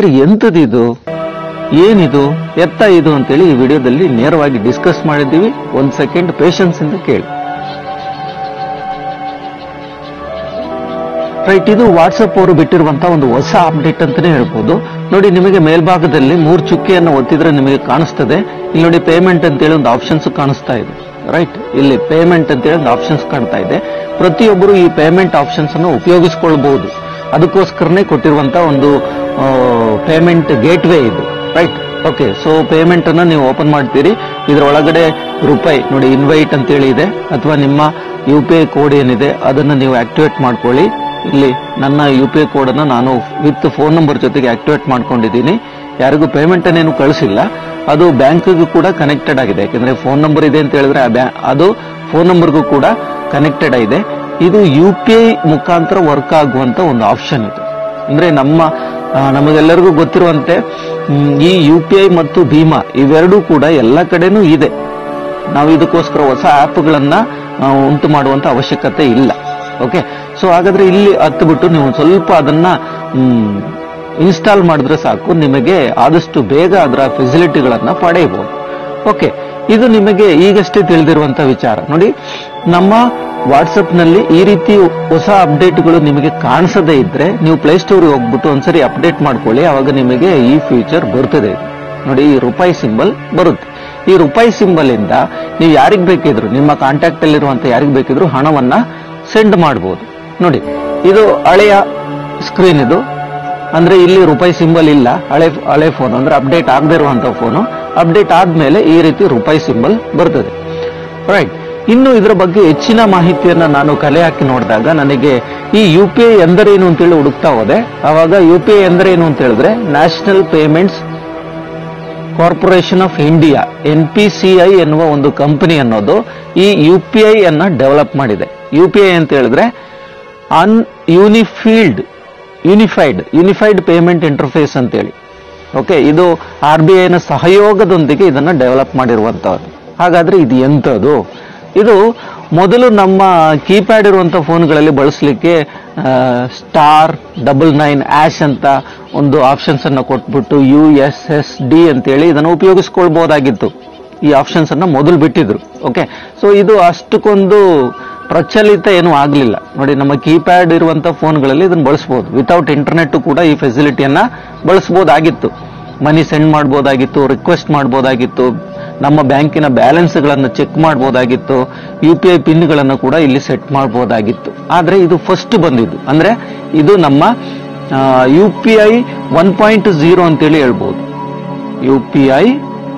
doctor ಎಂತದಿದು ಏನಿದು ಎತ್ತ ಇದು ಅಂತೇಳಿ ಈ ವಿಡಿಯೋದಲ್ಲಿ ನೇರವಾಗಿ ಡಿಸ್ಕಸ್ ಮಾಡಿದ್ದೀವಿ ಒಂದ್ ಸೆಕೆಂಡ್ ಪೇಷನ್ಸ್ ಇಂದ ಕೇಳಿ ರೈಟ್ ಇದು ವಾಟ್ಸಪ್ ಅವರು ಬಿಟ್ಟಿರುವಂತ ಒಂದು ಹೊಸ ಅಪ್ಡೇಟ್ ಅಂತಾನೆ ಹೇಳ್ಬೋದು ನೋಡಿ ನಿಮಗೆ ಮೇಲ್ಭಾಗದಲ್ಲಿ ಮೂರು ಚುಕ್ಕೆಯನ್ನು ಒತ್ತಿದ್ರೆ ನಿಮಗೆ ಕಾಣಿಸ್ತದೆ ಇಲ್ಲಿ ನೋಡಿ ಪೇಮೆಂಟ್ ಅಂತೇಳಿ ಒಂದು ಆಪ್ಷನ್ಸ್ ಕಾಣಿಸ್ತಾ ಇದೆ ರೈಟ್ ಇಲ್ಲಿ ಪೇಮೆಂಟ್ ಅಂತೇಳಿ ಒಂದು ಆಪ್ಷನ್ಸ್ ಕಾಣ್ತಾ ಇದೆ ಪ್ರತಿಯೊಬ್ಬರು ಈ ಪೇಮೆಂಟ್ ಆಪ್ಷನ್ಸ್ ಅನ್ನು ಉಪಯೋಗಿಸ್ಕೊಳ್ಬಹುದು ಅದಕ್ಕೋಸ್ಕರನೇ ಕೊಟ್ಟಿರುವಂತ ಒಂದು ಪೇಮೆಂಟ್ ಗೇಟ್ ವೇ ಇದು ರೈಟ್ ಓಕೆ ಸೊ ಪೇಮೆಂಟ್ ಅನ್ನ ನೀವು ಓಪನ್ ಮಾಡ್ತೀರಿ ಇದರ ಒಳಗಡೆ ರೂಪಾಯಿ ನೋಡಿ ಇನ್ವೈಟ್ ಅಂತೇಳಿ ಇದೆ ಅಥವಾ ನಿಮ್ಮ ಯು ಪಿ ಐ ಕೋಡ್ ಏನಿದೆ ಅದನ್ನ ನೀವು ಆಕ್ಟಿವೇಟ್ ಮಾಡ್ಕೊಳ್ಳಿ ಇಲ್ಲಿ ನನ್ನ ಯು ಪಿ ಐ ಕೋಡ್ ಅನ್ನ ನಾನು ವಿತ್ ಫೋನ್ ನಂಬರ್ ಜೊತೆಗೆ ಆಕ್ಟಿವೇಟ್ ಮಾಡ್ಕೊಂಡಿದ್ದೀನಿ ಯಾರಿಗೂ ಪೇಮೆಂಟ್ ಅನ್ನೇನು ಕಳಿಸಿಲ್ಲ ಅದು ಬ್ಯಾಂಕ್ಗೂ ಕೂಡ ಕನೆಕ್ಟೆಡ್ ಆಗಿದೆ ಯಾಕಂದ್ರೆ ಫೋನ್ ನಂಬರ್ ಇದೆ ಅಂತ ಹೇಳಿದ್ರೆ ಆ ಬ್ಯಾ- ಅದು ಫೋನ್ ನಂಬರ್ಗೂ ಕೂಡ ಕನೆಕ್ಟೆಡ್ ಆಗಿದೆ ಇದು ಯು ಪಿ ಐ ಮುಖಾಂತರ ವರ್ಕ್ ಆಗುವಂತ ಒಂದು ಆಪ್ಷನ್ ಇದು ಅಂದ್ರೆ ನಮ್ಮ ಆ, ನಮಗೆಲ್ಲರಿಗೂ ಗೊತ್ತಿರುವಂತೆ ಮ್, ಈ ಯು ಪಿ ಐ ಮತ್ತು ಭೀಮಾ ಇವೆರಡೂ ಕೂಡ ಎಲ್ಲ ಕಡೆನೂ ಇದೆ ನಾವು ಇದಕ್ಕೋಸ್ಕರ ಹೊಸ ಆ್ಯಪ್ಗಳನ್ನ ಉಂಟು ಮಾಡುವಂತ ಅವಶ್ಯಕತೆ ಇಲ್ಲ ಓಕೆ ಸೊ ಹಾಗಾದ್ರೆ ಇಲ್ಲಿ ಹತ್ಬಿಟ್ಟು ನೀವು ಸ್ವಲ್ಪ ಅದನ್ನ ಇನ್ಸ್ಟಾಲ್ ಮಾಡಿದ್ರೆ ಸಾಕು ನಿಮಗೆ ಆದಷ್ಟು ಬೇಗ ಅದರ ಫೆಸಿಲಿಟಿಗಳನ್ನ ಪಡೆಯಬಹುದು ಓಕೆ ಇದು ನಿಮಗೆ ಈಗಷ್ಟೇ ತಿಳಿದಿರುವಂತ ವಿಚಾರ ನೋಡಿ ನಮ್ಮ ವಾಟ್ಸಪ್ ನಲ್ಲಿ ಈ ರೀತಿ ಹೊಸ ಅಪ್ಡೇಟ್ಗಳು ನಿಮಗೆ ಕಾಣಿಸದೇ ಇದ್ರೆ ನೀವು ಪ್ಲೇಸ್ಟೋರ್ ಹೋಗ್ಬಿಟ್ಟು ಒಂದ್ಸರಿ ಅಪ್ಡೇಟ್ ಮಾಡ್ಕೊಳ್ಳಿ ಅವಾಗ ನಿಮಗೆ ಈ ಫ್ಯೂಚರ್ ಬರ್ತದೆ ನೋಡಿ ಈ ರೂಪಾಯಿ ಸಿಂಬಲ್ ಬರುತ್ತೆ ಈ ರೂಪಾಯಿ ಸಿಂಬಲ್ ಇಂದ ನೀವು ಯಾರಿಗ್ ಬೇಕಿದ್ರು ನಿಮ್ಮ ಕಾಂಟ್ಯಾಕ್ಟ್ ಅಲ್ಲಿರುವಂತ ಯಾರಿಗ್ ಬೇಕಿದ್ರು ಹಣವನ್ನ ಸೆಂಡ್ ಮಾಡಬಹುದು ನೋಡಿ ಇದು ಹಳೆಯ ಸ್ಕ್ರೀನ್ ಇದು ಅಂದ್ರೆ ಇಲ್ಲಿ ರೂಪಾಯಿ ಸಿಂಬಲ್ ಇಲ್ಲ ಹಳೆ ಹಳೆ ಫೋನ್ ಅಂದ್ರೆ ಅಪ್ಡೇಟ್ ಆಗದೆ ಇರುವಂತ ಫೋನು ಅಪ್ಡೇಟ್ ಆದ್ಮೇಲೆ ಈ ರೀತಿ ರೂಪಾಯಿ ಸಿಂಬಲ್ ಬರ್ತದೆ ರೈಟ್ ಇನ್ನು ಇದರ ಬಗ್ಗೆ ಹೆಚ್ಚಿನ ಮಾಹಿತಿಯನ್ನ ನಾನು ಕಲೆ ಹಾಕಿ ನೋಡಿದಾಗ ನನಗೆ ಈ ಯು ಪಿ ಐ ಎಂದರೇನು ಅಂತೇಳಿ ಹುಡುಕ್ತಾ ಹೋದೆ ಅವಾಗ ಯು ಪಿ ಐ ಎಂದರೇನು ಅಂತ ಹೇಳಿದ್ರೆ national payments corporation of India N P C I ಎನ್ನುವ ಒಂದು ಕಂಪನಿ ಅನ್ನೋದು ಈ ಯು ಪಿ ಐ ಅನ್ನ ಡೆವಲಪ್ ಮಾಡಿದೆ ಯು ಪಿ ಐ ಅಂತ ಹೇಳಿದ್ರೆ un unifield unified unified payment interface ಅಂತೇಳಿ ಓಕೆ ಇದು ಆರ್ ಬಿ ಐನ ಸಹಯೋಗದೊಂದಿಗೆ ಇದನ್ನ ಡೆವಲಪ್ ಮಾಡಿರುವಂತಹದ್ದು ಹಾಗಾದ್ರೆ ಇದು ಎಂಥದ್ದು ಇದು ಮೊದಲು ನಮ್ಮ ಕೀಪ್ಯಾಡ್ ಇರುವಂತ ಫೋನ್ಗಳಲ್ಲಿ ಬಳಸಲಿಕ್ಕೆ ಸ್ಟಾರ್ ಡಬಲ್ ನೈನ್ ಆಶ್ ಅಂತ ಒಂದು ಆಪ್ಷನ್ಸ್ ಅನ್ನ ಕೊಟ್ಬಿಟ್ಟು ಯು ಎಸ್ ಎಸ್ ಡಿ ಅಂತೇಳಿ ಇದನ್ನು ಉಪಯೋಗಿಸ್ಕೊಳ್ಬಹುದಾಗಿತ್ತು ಈ ಆಪ್ಷನ್ಸ್ ಅನ್ನ ಮೊದಲು ಬಿಟ್ಟಿದ್ರು ಓಕೆ ಸೊ ಇದು ಅಷ್ಟಕ್ಕೊಂದು ಪ್ರಚಲಿತ ಏನು ಆಗಲಿಲ್ಲ ನೋಡಿ ನಮ್ಮ ಕೀಪ್ಯಾಡ್ ಇರುವಂತ ಫೋನ್ಗಳಲ್ಲಿ ಇದನ್ನು ಬಳಸಬಹುದು ವಿತೌಟ್ ಇಂಟರ್ನೆಟ್ ಕೂಡ ಈ ಫೆಸಿಲಿಟಿಯನ್ನ ಬಳಸಬಹುದಾಗಿತ್ತು ಮನಿ ಸೆಂಡ್ ಮಾಡಬಹುದಾಗಿತ್ತು ರಿಕ್ವೆಸ್ಟ್ ಮಾಡಬಹುದಾಗಿತ್ತು ನಮ್ಮ ಬ್ಯಾಂಕಿನ ಬ್ಯಾಲೆನ್ಸ್ಗಳನ್ನು ಚೆಕ್ ಮಾಡಬಹುದಾಗಿತ್ತು ಯು ಪಿ ಐ ಪಿನ್ಗಳನ್ನು ಕೂಡ ಇಲ್ಲಿ ಸೆಟ್ ಮಾಡಬಹುದಾಗಿತ್ತು ಆದ್ರೆ ಇದು ಫಸ್ಟ್ ಬಂದಿದ್ದು ಅಂದ್ರೆ ಇದು ನಮ್ಮ U P I one point zero ಅಂತೇಳಿ ಹೇಳ್ಬೋದು U P I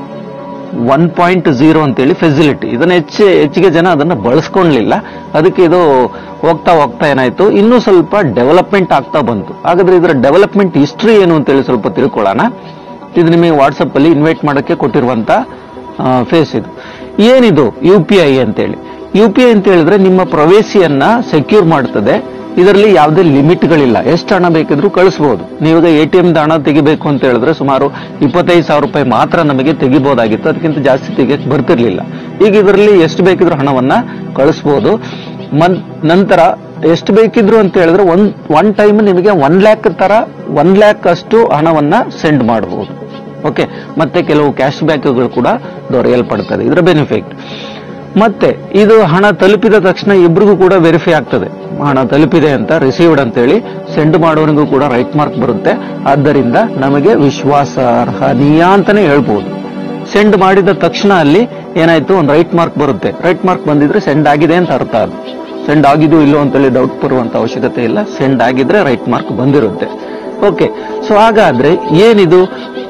one point zero ಅಂತೇಳಿ ಫೆಸಿಲಿಟಿ ಇದನ್ನ ಹೆಚ್ಚು ಹೆಚ್ಚಿಗೆ ಜನ ಅದನ್ನ ಬಳಸ್ಕೊಳ್ಳಿಲ್ಲ ಅದಕ್ಕೆ ಇದು ಹೋಗ್ತಾ ಹೋಗ್ತಾ ಏನಾಯ್ತು ಇನ್ನೂ ಸ್ವಲ್ಪ ಡೆವಲಪ್ಮೆಂಟ್ ಆಗ್ತಾ ಬಂತು ಹಾಗಾದ್ರೆ ಇದರ ಡೆವಲಪ್ಮೆಂಟ್ ಹಿಸ್ಟ್ರಿ ಏನು ಅಂತೇಳಿ ಸ್ವಲ್ಪ ತಿಳ್ಕೊಳ್ಳೋಣ ಇದು ನಿಮಗೆ ವಾಟ್ಸಪ್ ಅಲ್ಲಿ ಇನ್ವೈಟ್ ಮಾಡಕ್ಕೆ ಕೊಟ್ಟಿರುವಂತ ಫೇಸ್ ಇದು ಏನಿದು ಯು ಪಿ ಐ ಅಂತೇಳಿ ಯು ಪಿ ಐ ಅಂತ ಹೇಳಿದ್ರೆ ನಿಮ್ಮ ಪ್ರವೇಶಿಯನ್ನ ಸೆಕ್ಯೂರ್ ಮಾಡ್ತದೆ ಇದರಲ್ಲಿ ಯಾವುದೇ ಲಿಮಿಟ್ಗಳಿಲ್ಲ ಎಷ್ಟು ಹಣ ಬೇಕಿದ್ರೂ ಕಳಿಸಬಹುದು ನೀವಾಗ ಎ ಟಿ ಎಂ ಹಣ ತೆಗಿಬೇಕು ಅಂತ ಹೇಳಿದ್ರೆ ಸುಮಾರು ಇಪ್ಪತ್ತೈದು ಸಾವಿರ ರೂಪಾಯಿ ಮಾತ್ರ ನಮಗೆ ತೆಗಿಬಹುದಾಗಿತ್ತು ಅದಕ್ಕಿಂತ ಜಾಸ್ತಿ ತೆಗಿಯಕ್ ಬರ್ತಿರ್ಲಿಲ್ಲ ಈಗ ಇದರಲ್ಲಿ ಎಷ್ಟು ಬೇಕಿದ್ರೂ ಹಣವನ್ನ ಕಳಿಸಬಹುದು ಮನ್ ನಂತರ ಎಷ್ಟು ಬೇಕಿದ್ರು ಅಂತ ಹೇಳಿದ್ರೆ ಒನ್ ಒನ್ ಟೈಮ್ ನಿಮಗೆ ಒನ್ ಲ್ಯಾಕ್ ತರ ಒನ್ ಲ್ಯಾಕ್ ಅಷ್ಟು ಹಣವನ್ನ ಸೆಂಡ್ ಮಾಡಬಹುದು ಓಕೆ ಮತ್ತೆ ಕೆಲವು ಕ್ಯಾಶ್ ಬ್ಯಾಕ್ಗಳು ಕೂಡ ದೊರೆಯಲ್ಪಡ್ತದೆ ಇದರ ಬೆನಿಫಿಟ್ ಮತ್ತೆ ಇದು ಹಣ ತಲುಪಿದ ತಕ್ಷಣ ಇಬ್ರಿಗೂ ಕೂಡ ವೆರಿಫೈ ಆಗ್ತದೆ ಹಣ ತಲುಪಿದೆ ಅಂತ ರಿಸೀವ್ಡ್ ಅಂತೇಳಿ ಸೆಂಡ್ ಮಾಡೋನಿಗೂ ಕೂಡ ರೈಟ್ ಮಾರ್ಕ್ ಬರುತ್ತೆ ಆದ್ದರಿಂದ ನಮಗೆ ವಿಶ್ವಾಸಾರ್ಹನೀಯ ಅಂತಾನೆ ಹೇಳ್ಬೋದು ಸೆಂಡ್ ಮಾಡಿದ ತಕ್ಷಣ ಅಲ್ಲಿ ಏನಾಯ್ತು ಒಂದು ರೈಟ್ ಮಾರ್ಕ್ ಬರುತ್ತೆ ರೈಟ್ ಮಾರ್ಕ್ ಬಂದಿದ್ರೆ ಸೆಂಡ್ ಆಗಿದೆ ಅಂತ ಅರ್ಥ ಅದು ಸೆಂಡ್ ಆಗಿದೋ ಇಲ್ಲೋ ಅಂತೇಳಿ ಡೌಟ್ ಬರುವಂತ ಅವಶ್ಯಕತೆ ಇಲ್ಲ ಸೆಂಡ್ ಆಗಿದ್ರೆ ರೈಟ್ ಮಾರ್ಕ್ ಬಂದಿರುತ್ತೆ ಓಕೆ ಸೊ ಹಾಗಾದ್ರೆ ಏನಿದು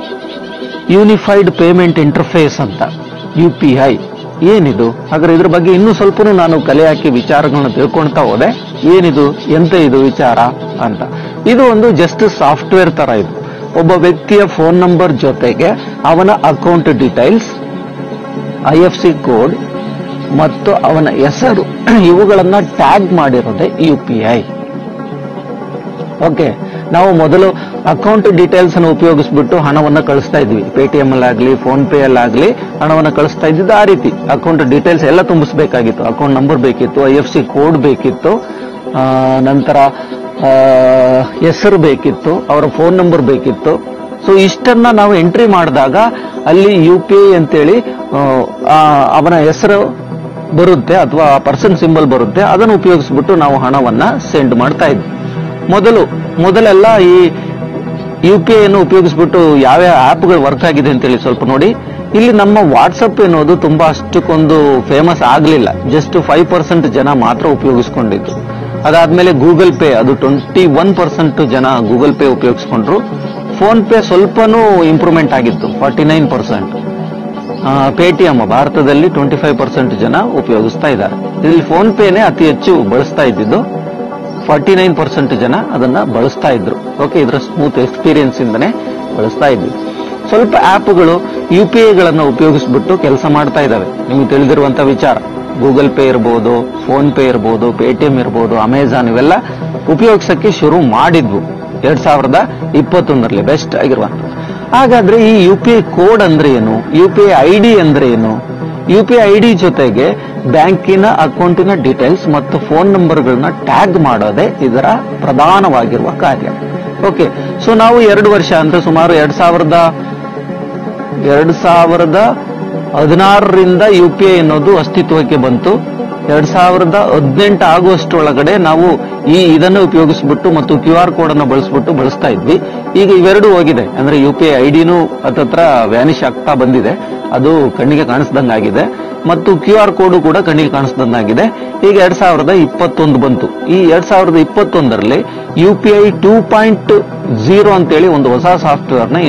ಯೂನಿಫೈಡ್ ಪೇಮೆಂಟ್ ಇಂಟರ್ಫೇಸ್ ಅಂತ ಯು ಪಿ ಐ ಏನಿದು ಹಾಗಾದ್ರೆ ಇದ್ರ ಬಗ್ಗೆ ಇನ್ನೂ ಸ್ವಲ್ಪ ನಾನು ಕಲೆ ಹಾಕಿ ವಿಚಾರಗಳನ್ನ ತಿಳ್ಕೊಳ್ತಾ ಹೋದೆ ಏನಿದು ಎಂತ ಇದು ವಿಚಾರ ಅಂತ ಇದು ಒಂದು ಜಸ್ಟ್ ಸಾಫ್ಟ್ವೇರ್ ತರ ಇದು ಒಬ್ಬ ವ್ಯಕ್ತಿಯ ಫೋನ್ ನಂಬರ್ ಜೊತೆಗೆ ಅವನ account details I F C code ಮತ್ತು ಅವನ ಹೆಸರು ಇವುಗಳನ್ನ ಟ್ಯಾಗ್ ಮಾಡಿರೋದೇ ಯು ಪಿ ಐ ಓಕೆ ನಾವು ಮೊದಲು ಅಕೌಂಟ್ ಡೀಟೇಲ್ಸ್ ಅನ್ನು ಉಪಯೋಗಿಸ್ಬಿಟ್ಟು ಹಣವನ್ನ ಕಳಿಸ್ತಾ ಇದ್ವಿ ಪೇಟಿಎಂ ಅಲ್ಲಾಗ್ಲಿ ಫೋನ್ ಪೇ ಅಲ್ಲಾಗ್ಲಿ ಹಣವನ್ನ ಕಳಿಸ್ತಾ ಇದ್ದಿದ್ದು ಆ ರೀತಿ ಅಕೌಂಟ್ ಡೀಟೇಲ್ಸ್ ಎಲ್ಲ ತುಂಬಿಸ್ಬೇಕಾಗಿತ್ತು ಅಕೌಂಟ್ ನಂಬರ್ ಬೇಕಿತ್ತು ಐ ಎಫ್ ಸಿ ಕೋಡ್ ಬೇಕಿತ್ತು ಆ, ನಂತರ ಆ, ಹೆಸರು ಬೇಕಿತ್ತು ಅವರ ಫೋನ್ ನಂಬರ್ ಬೇಕಿತ್ತು ಸೊ ಇಷ್ಟನ್ನ ನಾವು ಎಂಟ್ರಿ ಮಾಡಿದಾಗ ಅಲ್ಲಿ ಯು ಪಿ ಐ ಅಂತೇಳಿ ಆ, ಆ, ಅವನ ಹೆಸರು ಬರುತ್ತೆ ಅಥವಾ ಪರ್ಸನ್ ಸಿಂಬಲ್ ಬರುತ್ತೆ ಅದನ್ನು ಉಪಯೋಗಿಸ್ಬಿಟ್ಟು ನಾವು ಹಣವನ್ನ ಸೆಂಡ್ ಮಾಡ್ತಾ ಇದ್ವಿ ಮೊದಲು ಮೊದಲೆಲ್ಲ ಈ ಯು ಪಿ ಐ ಅನ್ನು ಉಪಯೋಗಿಸ್ಬಿಟ್ಟು ಯಾವ್ಯಾವ ಆಪ್ಗಳು ವರ್ಕ್ ಆಗಿದೆ ಅಂತೇಳಿ ಸ್ವಲ್ಪ ನೋಡಿ ಇಲ್ಲಿ ನಮ್ಮ ವಾಟ್ಸಪ್ ಎನ್ನುವುದು ತುಂಬಾ ಅಷ್ಟಕ್ಕೊಂದು ಫೇಮಸ್ ಆಗಲಿಲ್ಲ ಜಸ್ಟ್ ಫೈವ್ ಪರ್ಸೆಂಟ್ ಜನ ಮಾತ್ರ ಉಪಯೋಗಿಸ್ಕೊಂಡಿದ್ರು ಅದಾದ್ಮೇಲೆ ಗೂಗಲ್ ಪೇ ಅದು ಟ್ವೆಂಟಿ ಒನ್ ಪರ್ಸೆಂಟ್ ಜನ ಗೂಗಲ್ ಪೇ ಉಪಯೋಗಿಸ್ಕೊಂಡ್ರು ಫೋನ್ ಪೇ ಸ್ವಲ್ಪನೂ ಇಂಪ್ರೂವ್ಮೆಂಟ್ ಆಗಿತ್ತು ಫಾರ್ಟಿ ನೈನ್ ಪರ್ಸೆಂಟ್ ಪೇಟಿಎಂ ಭಾರತದಲ್ಲಿ ಟ್ವೆಂಟಿ ಫೈವ್ ಪರ್ಸೆಂಟ್ ಜನ ಉಪಯೋಗಿಸ್ತಾ ಇದ್ದಾರೆ ಇಲ್ಲಿ ಫೋನ್ ಪೇನೆ ಅತಿ ಹೆಚ್ಚು ಬಳಸ್ತಾ ಇದ್ದಿದ್ದು ಫಾರ್ಟಿ ನೈನ್ ಪರ್ಸೆಂಟ್ ಜನ ಅದನ್ನ ಬಳಸ್ತಾ ಇದ್ರು ಓಕೆ ಇದರ ಸ್ಮೂತ್ ಎಕ್ಸ್ಪೀರಿಯನ್ಸ್ ಇಂದನೇ ಬಳಸ್ತಾ ಇದ್ವಿ ಸ್ವಲ್ಪ ಆಪ್ಗಳು ಯು ಪಿ ಐಗಳನ್ನು ಉಪಯೋಗಿಸ್ಬಿಟ್ಟು ಕೆಲಸ ಮಾಡ್ತಾ ಇದ್ದಾವೆ ನಿಮಗೆ ತಿಳಿದಿರುವಂತ ವಿಚಾರ ಗೂಗಲ್ ಪೇ ಇರ್ಬೋದು ಫೋನ್ ಪೇ ಇರ್ಬೋದು ಪೇಟಿಎಂ ಇರ್ಬೋದು ಅಮೆಜಾನ್ ಇವೆಲ್ಲ ಉಪಯೋಗಿಸಕ್ಕೆ ಶುರು ಮಾಡಿದ್ವು ಎರಡ್ ಸಾವಿರದ ಇಪ್ಪತ್ತೊಂದರಲ್ಲಿ ಬೆಸ್ಟ್ ಆಗಿರುವಂತ ಹಾಗಾದ್ರೆ ಈ ಯು ಪಿ ಐ ಕೋಡ್ ಅಂದ್ರೆ ಏನು U P I I D ಅಂದ್ರೆ ಏನು ಯು ಪಿ ಐ ಡಿ ಜೊತೆಗೆ ಬ್ಯಾಂಕಿನ ಅಕೌಂಟಿನ ಡೀಟೇಲ್ಸ್ ಮತ್ತು ಫೋನ್ ನಂಬರ್ಗಳನ್ನ ಟ್ಯಾಗ್ ಮಾಡೋದೇ ಇದರ ಪ್ರಧಾನವಾಗಿರುವ ಕಾರ್ಯ ಓಕೆ ಸೊ ನಾವು ಎರಡು ವರ್ಷ ಅಂದ್ರೆ ಸುಮಾರು ಎರಡ್ ಸಾವಿರದ ಎರಡ್ ಸಾವಿರದ ಹದಿನಾರರಿಂದ ಯು ಪಿ ಐ ಅನ್ನೋದು ಅಸ್ತಿತ್ವಕ್ಕೆ ಬಂತು ಎರಡ್ ಸಾವಿರದ ಹದಿನೆಂಟು ಆಗುವಷ್ಟರೊಳಗಡೆ ನಾವು ಈ ಇದನ್ನು ಉಪಯೋಗಿಸ್ಬಿಟ್ಟು ಮತ್ತು ಕ್ಯೂ ಆರ್ ಕೋಡ್ ಅನ್ನು ಬಳಸ್ಬಿಟ್ಟು ಬಳಸ್ತಾ ಇದ್ವಿ ಈಗ ಇವೆರಡೂ ಹೋಗಿದೆ ಅಂದ್ರೆ ಯು ಪಿ ಐ ಐಡಿನೂ ಹತ್ತತ್ರ ವ್ಯಾನಿಶ್ ಆಗ್ತಾ ಬಂದಿದೆ ಅದು ಕಣ್ಣಿಗೆ ಕಾಣಿಸ್ದಂಗಾಗಿದೆ ಮತ್ತು ಕ್ಯೂ ಆರ್ ಕೋಡ್ ಕೂಡ ಕಣ್ಣಿಗೆ ಕಾಣಿಸ್ದಂಗಾಗಿದೆ ಈಗ ಎರಡ್ ಸಾವಿರದ ಇಪ್ಪತ್ತೊಂದು ಬಂತು ಈ ಎರಡ್ ಸಾವಿರದ ಇಪ್ಪತ್ತೊಂದರಲ್ಲಿ U P I two point zero ಅಂತೇಳಿ ಒಂದು ಹೊಸ ಸಾಫ್ಟ್ವೇರ್ನ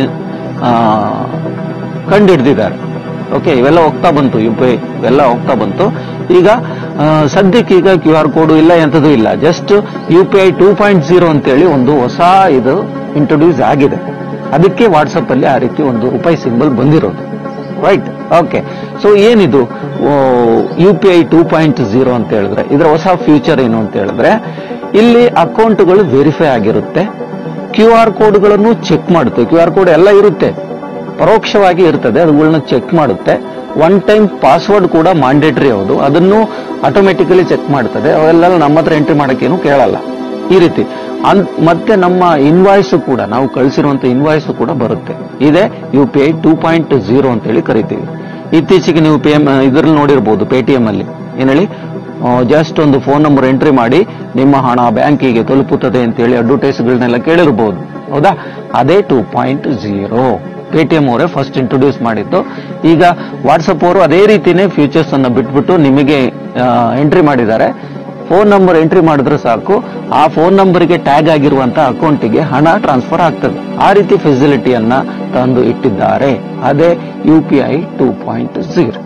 ಕಂಡುಹಿಡಿದಿದ್ದಾರೆ ಓಕೆ ಇವೆಲ್ಲ ಹೋಗ್ತಾ ಬಂತು ಯು ಪಿ ಐ ಇವೆಲ್ಲ ಹೋಗ್ತಾ ಬಂತು ಈಗ ಆ, ಸದ್ಯಕ್ಕೆ ಈಗ ಕ್ಯೂ ಆರ್ ಕೋಡ್ ಇಲ್ಲ ಎಂಥದ್ದು ಇಲ್ಲ just U P I two point zero ಅಂತೇಳಿ ಒಂದು ಹೊಸ ಇದು ಇಂಟ್ರೊಡ್ಯೂಸ್ ಆಗಿದೆ ಅದಕ್ಕೆ ವಾಟ್ಸಪ್ ಅಲ್ಲಿ ಆ ರೀತಿ ಒಂದು ರೂಪಾಯಿ ಸಿಂಬಲ್ ಬಂದಿರೋದು ರೈಟ್ ಓಕೆ ಸೊ ಏನಿದು U P I two point zero ಅಂತ ಹೇಳಿದ್ರೆ ಇದರ ಹೊಸ ಫ್ಯೂಚರ್ ಏನು ಅಂತ ಹೇಳಿದ್ರೆ ಇಲ್ಲಿ ಅಕೌಂಟ್ಗಳು ವೆರಿಫೈ ಆಗಿರುತ್ತೆ ಕ್ಯೂ ಆರ್ ಕೋಡ್ಗಳನ್ನು ಚೆಕ್ ಮಾಡುತ್ತೆ ಕ್ಯೂ ಆರ್ ಕೋಡ್ ಎಲ್ಲ ಇರುತ್ತೆ ಪರೋಕ್ಷವಾಗಿ ಇರ್ತದೆ ಅವುಗಳನ್ನ ಚೆಕ್ ಮಾಡುತ್ತೆ ಒನ್ ಟೈಮ್ ಪಾಸ್ವರ್ಡ್ ಕೂಡ ಮ್ಯಾಂಡೇಟರಿ ಹೌದು ಅದನ್ನು ಆಟೋಮೆಟಿಕಲಿ ಚೆಕ್ ಮಾಡ್ತದೆ ಅವೆಲ್ಲ ನಮ್ಮ ಹತ್ರ ಎಂಟ್ರಿ ಮಾಡಕ್ಕೇನು ಕೇಳಲ್ಲ ಈ ರೀತಿ ಅನ್- ಮತ್ತೆ ನಮ್ಮ ಇನ್ವಾಯ್ಸ್ ಕೂಡ ನಾವು ಕಳಿಸಿರುವಂತ ಇನ್ವಾಯ್ಸ್ ಕೂಡ ಬರುತ್ತೆ ಇದೆ U P I two point zero ಅಂತೇಳಿ ಕರಿತೀವಿ ಇತ್ತೀಚೆಗೆ ನೀವು ಪೇ ಇದ್ರಲ್ಲಿ ನೋಡಿರ್ಬೋದು ಪೇಟಿಎಂ ಅಲ್ಲಿ ಏನ್ ಹೇಳಿ ಜಸ್ಟ್ ಒಂದು ಫೋನ್ ನಂಬರ್ ಎಂಟ್ರಿ ಮಾಡಿ ನಿಮ್ಮ ಹಣ ಬ್ಯಾಂಕಿಗೆ ತಲುಪುತ್ತದೆ ಅಂತೇಳಿ ಅಡ್ವರ್ಟೈಸ್ಗಳನ್ನೆಲ್ಲ ಕೇಳಿರ್ಬೋದು ಹೌದಾ ಅದೇ ಟೂ ಪಾಯಿಂಟ್ ಜೀರೋ ಪೇಟಿಎಂ ಅವರೇ ಫಸ್ಟ್ ಇಂಟ್ರೊಡ್ಯೂಸ್ ಮಾಡಿದ್ದು ಈಗ ವಾಟ್ಸಪ್ ಅವರು ಅದೇ ರೀತಿನೇ ಫ್ಯೂಚರ್ಸ್ ಅನ್ನ ಬಿಟ್ಬಿಟ್ಟು ನಿಮಗೆ ಎಂಟ್ರಿ ಮಾಡಿದ್ದಾರೆ ಫೋನ್ ನಂಬರ್ ಎಂಟ್ರಿ ಮಾಡಿದ್ರೆ ಸಾಕು ಆ ಫೋನ್ ನಂಬರ್ಗೆ ಟ್ಯಾಗ್ ಆಗಿರುವಂತಹ ಅಕೌಂಟಿಗೆ ಹಣ ಟ್ರಾನ್ಸ್ಫರ್ ಆಗ್ತದೆ ಆ ರೀತಿ ಫೆಸಿಲಿಟಿಯನ್ನ ತಂದು ಇಟ್ಟಿದ್ದಾರೆ ಅದೇ U P I two point zero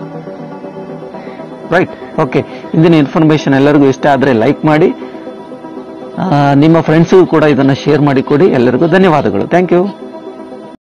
right okay ಇಂದಿನ ಇನ್ಫಾರ್ಮೇಶನ್ ಎಲ್ಲರಿಗೂ ಇಷ್ಟ ಆದ್ರೆ ಲೈಕ್ ಮಾಡಿ ಆ, ನಿಮ್ಮ ಫ್ರೆಂಡ್ಸ್ಗೂ ಕೂಡ ಇದನ್ನ ಶೇರ್ ಮಾಡಿ ಕೊಡಿ ಎಲ್ಲರಿಗೂ ಧನ್ಯವಾದಗಳು ಥ್ಯಾಂಕ್ ಯು